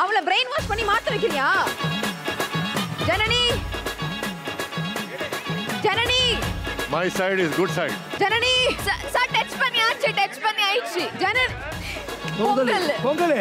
அவளை brain wash பண்ணி மாத்த வைக்கிறியா Janani Janani My side is good side. Janani sir touch பண்ணியாச்சு டச் பண்ணி ஆயிடுச்சு ஜனன் பொங்கல் பொங்கல்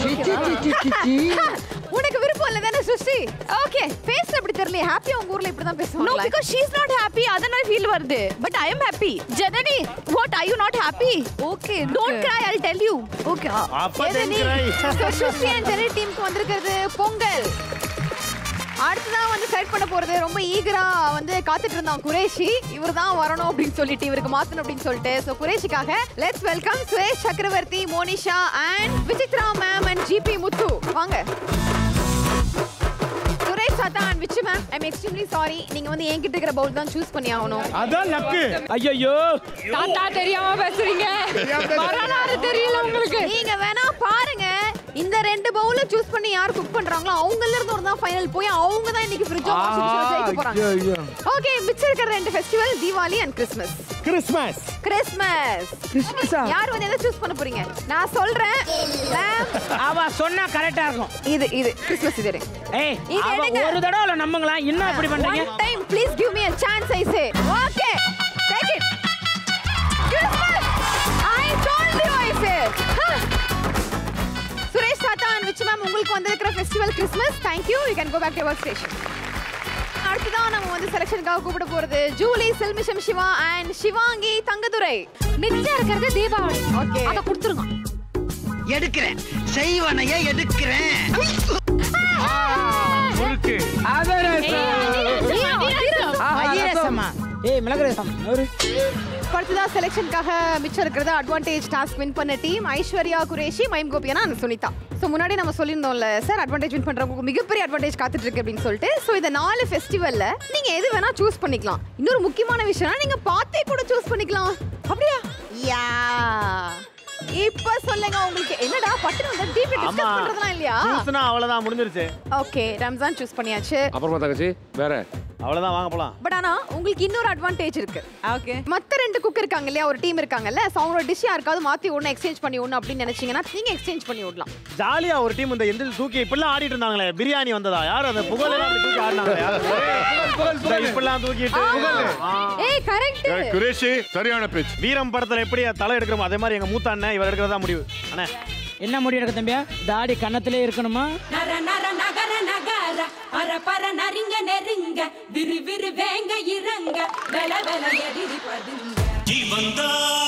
உனக்கு விருப்பம் இல்ல தானே சுஷி ஓகே ஃபேஸ் அப்படி தெரியல ஹாப்பியா உங்க ஊர்ல இப்படி தான் நோ பேசுவாங்க because she is not happy அதனால ஃபீல் வருது but I am happy Janani what are you not happy okay don't cry I tell you okay அப்ப then cry. Sushi and Jeni டீமுக்கு வந்திருக்கிறது பொங்கல் அடுத்ததான் வந்து செலக்ட் பண்ண போறது ரொம்ப ஈகரா வந்து காத்துட்டு இருந்தான் குரேஷி இவர் தான் வரணும் அப்படின்னு சொல்லிட்டு இவருக்கு மாத்தணும் அப்படின்னு சொல்லிட்டு சோ குரேஷிக்காக let's welcome Suresh Chakravarthy Monisha and Vichitra ma'am and GP Muthu வாங்க சுரேஷ் சாத்தா and Vichu ma'am I'm extremely sorry நீங்க வந்து என்கிட்ட இருக்கிற பவுல் தான் சூஸ் பண்ணி ஆகணும் அதான் லக்கு ஐயோ தாத்தா தெரியாம பேசுறீங்க வரலாறு தெரியல உங்களுக்கு நீங்க வேணா பாருங்க இந்த ரெண்டு பவுல சூஸ் பண்ணி யார் குக் பண்றாங்களோ அவங்கல இருந்து ஒரு தான் ஃபைனல் போய் அவங்க தான் இன்னைக்கு ஃப்ரிட்ஜ் ஜெயிக்க போறாங்க ஓகே மிச்சம் இருக்கிற ரெண்டு festival Deepavali and Christmas Christmas Christmas கிறிஸ்மஸா யார் வந்து எதை சூஸ் பண்ண போறீங்க நான் சொல்றேன் ma'am, அவ சொன்னா கரெக்டா இருக்கும் இது இது கிறிஸ்மஸ் இது ஏய் இங்க அவ எடுங்க. ஒரு தடவை அவளை நம்புங்களா என்ன இப்படி பண்றீங்க One time, please give me a chance, I say. Okay, take it. Christmas. I told you, I say. Huh. Suresh தாத்தா அண்ட் விச்சு மேம் உங்களுக்கு வந்திருக்கிற festival Christmas thank you you can go back to work station அடுத்ததான் நம்ம வந்து செலெக்ஷனுக்காக கூப்பிட போறது Julie செல்மிஷம் சிவா அண்ட் சிவாங்கி தங்கதுரை மிச்சம் இருக்கிறது தீபாவளி ஓகே அத கொடுத்துருங்க எடுக்கிறேன் செய்வனைய எடுக்கிறேன் முறுக்கு அதிரசமா ஏய் மிளகு ரசம் ஒரு அடுத்ததான் செலெக்ஷனுக்காக மிச்சம் இருக்கிறது அட்வான்டேஜ் டாஸ்க் வின் பண்ண டீம் ஐஸ்வர்யா குரேஷி மைம் கோபியானா and சுனிதா ஸோ முன்னாடி நம்ம சொல்லியிருந்தோம்ல சார் அட்வான்டேஜ் வின் பண்றவங்களுக்கு மிகப்பெரிய அட்வான்டேஜ் காத்துட்டு இருக்கு அப்படின்னு சொல்லிட்டு ஸோ இந்த நாலு ஃபெஸ்டிவல்ல நீங்க எது வேணா சூஸ் பண்ணிக்கலாம் இன்னொரு முக்கியமான விஷயம்னா நீங்க பார்த்தே கூட சூஸ் பண்ணிக்கலாம் அப்படியா யா இப்ப சொல்லுங்க உங்களுக்கு என்னடா பட்டு வந்து டீப் ஆமா டிஸ்கஸ் பண்றதெல்லாம் இல்லையா ஜூஸ்னா அவ்வளவுதான் முடிஞ்சிருச்சு ஓகே ரம்ஜான் சூஸ் பண்ணியாச்சு அப்புறமா தங்கச்சி வேற அவ்வளவுதான் வாங்க போலாம் பட் ஆனா உங்களுக்கு இன்னொரு அட்வான்டேஜ் இருக்கு ஓகே மத்த ரெண்டு குக் இருக்காங்க இல்லையா ஒரு டீம் இருக்காங்கல்ல ஸோ அவங்களோட டிஷ் யாருக்காவது மாத்தி ஒன்று எக்ஸ்சேஞ்ச் பண்ணி ஒன்று அப்படின்னு நினைச்சீங்கன்னா நீங்க எக்ஸ்சேஞ்ச் பண்ணி விடலாம் ஜாலியா ஒரு டீம் இந்த எந்தில் தூக்கி இப்படிலாம் ஆடிட்டு இருந்தாங்களே பிரியாணி வந்ததா யார் அந்த புகழெல்லாம் அப்படி தூக்கி ஆடினாங்க யார் இப்படிலாம் தூக்கிட்டு ஏய் கரெக்ட் ஏய், குரேஷி சரியான பேச்சு வீரம் படத்துல எப்படி தலை எடுக்கிறோமோ அதே மாதிரி எங்க மூத்த அண்ணன் இவர் எடுக்கிறதா முடிவு அண்ணே என்ன முடி எடுக்க தம்பியா தாடி கன்னத்திலே இருக்கணுமா நர நர நகர நகர அர பர நரிங்க நெருங்க விரு விரு வேங்க இறங்க வெல வெல எதிரி பதுங்க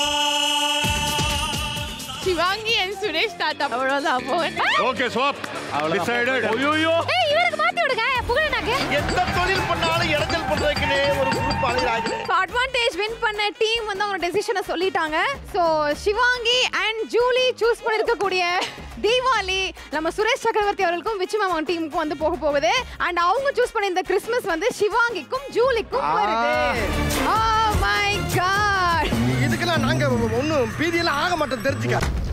சிவாங்கி அண்ட் சுரேஷ் தாத்தா அவ்வளவுதான் போவேன் ஓகே ஸ்வாப் டிசைடட் ஐயோ ஏய் இவருக்கு மாத்தி விடுங்க புகழனாங்க எந்த தொழில் பண்ணாலும் இடைஞ்சல் பண்றதுக்குனே ஒரு குரூப் அழகாக ஸோ அட்வான்டேஜ் வின் பண்ண டீம் வந்து அவங்க டெசிஷனை சொல்லிட்டாங்க so Shivangi and Julie choose பண்ணிருக்கக்கூடிய தீபாவளி நம்ம சுரேஷ் சக்கரவர்த்தி அவர்களுக்கும் விச்சு மேம் டீமுக்கும் வந்து போக போகுது அண்ட் அவங்க சூஸ் பண்ண இந்த கிறிஸ்மஸ் வந்து சிவாங்கிக்கும் ஜூலிக்கும் வருது ஓ மை காட் இதுக்கெல்லாம் நாங்க ஒன்றும் பீதியெல்லாம் ஆக மாட்டோம் தெரிஞ்சுக்க